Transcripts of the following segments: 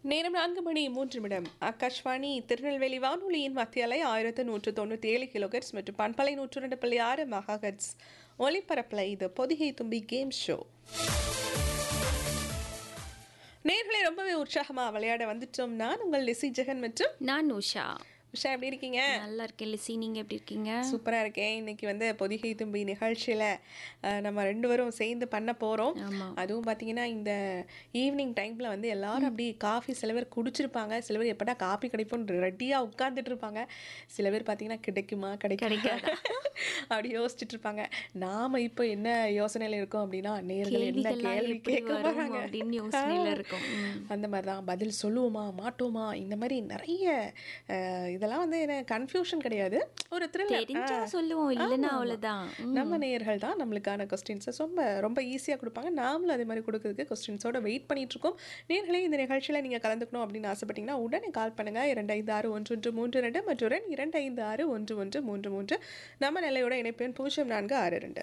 நேரம் நான்கு மணி மூன்று நிமிடம் ஆகாஷ்வாணி திருநெல்வேலி வானொலியின் மத்திய அலை ஆயிரத்து நூற்று தொண்ணூற்றி ஏழு கிலோகட்ஸ் மற்றும் பண்பலை நூற்று ரெண்டு புள்ளி ஆறு மெகாஹெட்ஸ் ஒலிபரப்பில் இது பொதிகை தும்பி கேம் ஷோ நேர்களை ரொம்பவே உற்சாகமாக விளையாட வந்துட்டோம் நான் உங்கள் லிசி ஜெகன் மற்றும் நான் உஷா உஷா எப்படி இருக்கீங்க நல்லா இருக்கேன் லிசி நீங்க எப்படி இருக்கீங்க சூப்பராக இருக்கேன் இன்னைக்கு வந்து பொதிகை தும்பி நிகழ்ச்சியில் நம்ம ரெண்டு பேரும் சேர்ந்து பண்ண போகிறோம் ஆமா அதுவும் பார்த்தீங்கன்னா இந்த ஈவினிங் டைமில் வந்து எல்லாரும் அப்படி காஃபி சில பேர் குடிச்சிருப்பாங்க சில பேர் எப்படா காஃபி கிடைக்கும்னு ரெடியாக உட்காந்துட்டு இருப்பாங்க சில பேர் பார்த்தீங்கன்னா கிடைக்குமா கிடைக்காதா அப்படி யோசிச்சுட்டு இருப்பாங்க நாம இப்போ என்ன யோசனையில் இருக்கோம் அப்படின்னா நேர்கள் என்ன கேள்விகள்லாம் கேள்வி எப்படி கேட்க வரும் போகிறாங்க அப்படின்னு யோசனையில இருக்கும் ம். அந்த மாதிரி தான் பதில் சொல்லுவோமா மாட்டோமா இந்த மாதிரி நிறைய அஹ், இதெல்லாம் வந்து என்ன கன்ஃபியூஷன் கிடையாது ஒரு த்ரில்லர் தெரிஞ்சா சொல்லுவோம் இல்லைன்னா அவ்வளவுதான் ம். நம்ம நேயர்கள் தான் நம்மளுக்கான கொஸ்டின்ஸை ரொம்ப ரொம்ப ஈஸியாக கொடுப்பாங்க நாமளும் அதே மாதிரி கொடுக்கறதுக்கு கொஸ்டின்ஸோட வெயிட் பண்ணிட்டு இருக்கோம் நேர்களே இந்த நிகழ்ச்சியில் நீங்கள் கலந்துக்கணும் அப்படின்னு ஆசைப்பட்டீங்கன்னா உடனே கால் பண்ணுங்க இரண்டு ஐந்து ஆறு ஒன்று ஒன்று மூன்று ரெண்டு மற்றும் இரண்டு ஐந்து ஆறு ஒன்று ஒன்று மூன்று மூன்று நம்ம நிலையோட இணைப்பு எண் பூஜ்ஜியம் நான்கு ஆறு ரெண்டு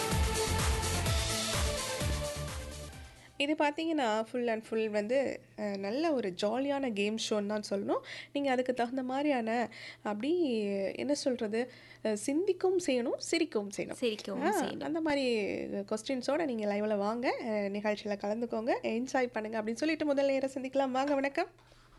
இது பார்த்தீங்கன்னா ஃபுல் அண்ட் ஃபுல் வந்து அஹ், நல்ல ஒரு ஜாலியான கேம் ஷோன்னு தான் சொல்லணும் நீங்கள் அதுக்கு தகுந்த மாதிரியான அப்படி என்ன சொல்கிறது சிந்திக்கவும் செய்யணும் சிரிக்கவும் செய்யணும் சிரிக்கவும் ஆ, செய்யணும். அந்த மாதிரி கொஸ்டின்ஸோட நீங்கள் லைவில் வாங்க நிகழ்ச்சியில் கலந்துக்கோங்க என்ஜாய் பண்ணுங்க அப்படின்னு சொல்லிட்டு முதல் நேரம் சந்திக்கலாம் வாங்க வணக்கம்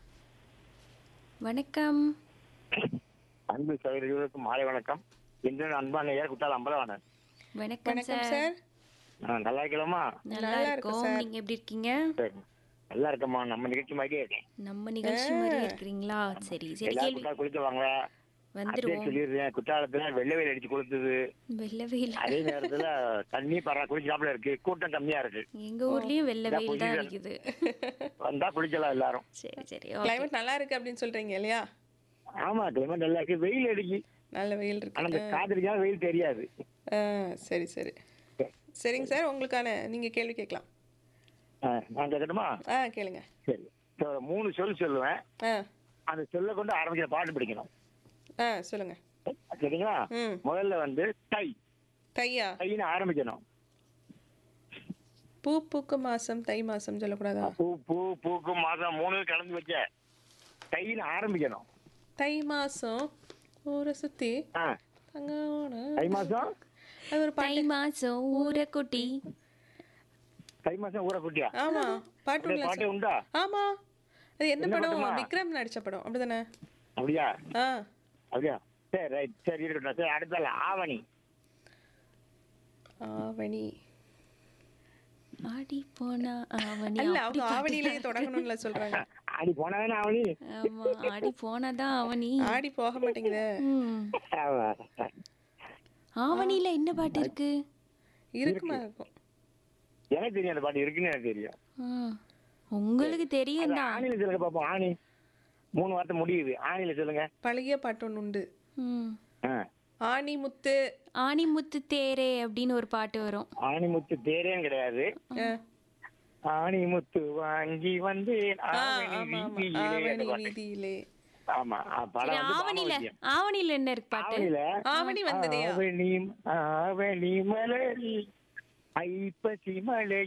வணக்கம் அன்பு சகோதரிகளுக்கு மாலை வணக்கம் இன்று அன்பான ஏர் குட்டால் அம்பலவாணன் வணக்கம் வணக்கம் சார் சார் நல்லா இருக்கலாமா நல்லா நல்லா இருக்கு இருக்கோம் சார். நீங்க எப்படி இருக்கீங்க சரி நல்லா இருக்கம்மா நம்ம நிகழ்ச்சி மாதிரியே இருக்கேன் நம்ம நிகழ்ச்சி மாதிரி இருக்கிறீங்களா சரி சரி எல்லாரும் கேள்வி குட்டா குளிக்க வாங்க அப்படியே வந்துருவோம் சொல்லிடுறேன் குற்றாலத்துல வெள்ளை வெயில் அடிச்சு கொடுத்தது வெள்ள வெயில் அதே நேரத்துல தண்ணி பரா குளிச்சாப்புல இருக்கு கூட்டம் கம்மியா இருக்கு எங்க ஊர்லயும் வெள்ள இதான் வெயில் தான் புரியுது. அடிக்குது வந்தா குளிக்கலாம் எல்லாரும் சரி சரி கிளைமேட் நல்லா இருக்கு அப்படின்னு சொல்றீங்க இல்லையா ஆமா கிளைமேட் நல்லா இருக்கு வெயில் அடிக்கு நல்ல வெயில் ஆனா இருக்கு இந்த காத்திரிக்கா வெயில் தெரியாது ஆ, சரி சரி சரிங்க சார் உங்களுக்கான நீங்கள் கேள்வி கேட்கலாம் ஆ, நான் கேட்கட்டுமா ஆ கேளுங்க சரி So, ஒரு மூணு சொல் சொல்லுவேன் ஆ அந்த சொல்ல கொண்டு ஆரம்பிக்கிற பாட்டு பிடிக்கணும் ஆ சொல்லுங்க சரிங்களா ம் முதல்ல வந்து தை தையா தைன்னு ஆரம்பிக்கணும் பூ பூக்கும் மாசம் தை மாசம் சொல்லக்கூடாதா பூ பூ பூக்கும் மாதம் மூணு கலந்து வச்ச தைன்னு ஆரம்பிக்கணும் தை மாசம் ஊரை சுத்தி ஆ, தங்கோட தை மாசம் அது ஒரு தை பாட்டு மாசம் ஊரக்குட்டி தை மாசம் ஊற குட்டியா ஆமா பாட்டு அப்படியே உள்ள பாட்டு சொல். உண்டா ஆமா அது என்ன என்ன படம் பாட்டுமா? விக்ரம் நடிச்ச படம் அப்படிதானே அப்படியா ஆ அப்படியா சரி ரைட் சரி இருக்கட்டும் சரி அடுத்தால ஆவணி ஆவணி ஆடி போனா ஆவணி அல்ல அப்படி அவங்க ஆவணியிலேயே தொடங்கணும்ல சொல்றாங்க ஆடி போனவன ஆவணி ஆமா ஆடி போனாதான் ஆவணி ஆடி போக மாட்டேங்குது ம். ஆமா. ஆவணியில என்ன பாட்டு இருக்கு இருக்குமா இருக்கும் எனக்கு தெரியும் அந்த பாட்டு இருக்குன்னு எனக்கு தெரியும் ஆ. உங்களுக்கு தெரியும் அது தான் ஆணியில சொல்லுங்க பாப்போம் ஆணி மூணு வார்த்தை முடியுது ஆணியில சொல்லுங்க பழைய பாட்டு ஒன்று உண்டு ம். ஆ. ஆணி முத்து ஆணிமுத்து தேரே அப்படின்னு ஒரு பாட்டு வரும் ஆணி முத்து தேரேன்னு கிடையாது ஆ. ஆணி முத்து வாங்கி வந்து ஆ, ஆவணி ஆமா ஆமா வீதியிலே அந்த ஆவணி பாட்டு. வீதியிலே ஆமா ஆ, படம் சரி, வந்து ஆவணியில பாமரத்தியம். ஆவணியில என்ன இருக்கு பாட்டு ஆவணியில ஆவணி வந்ததையா ஆவணி ஆவணி மலரி ஐப்பசி மலை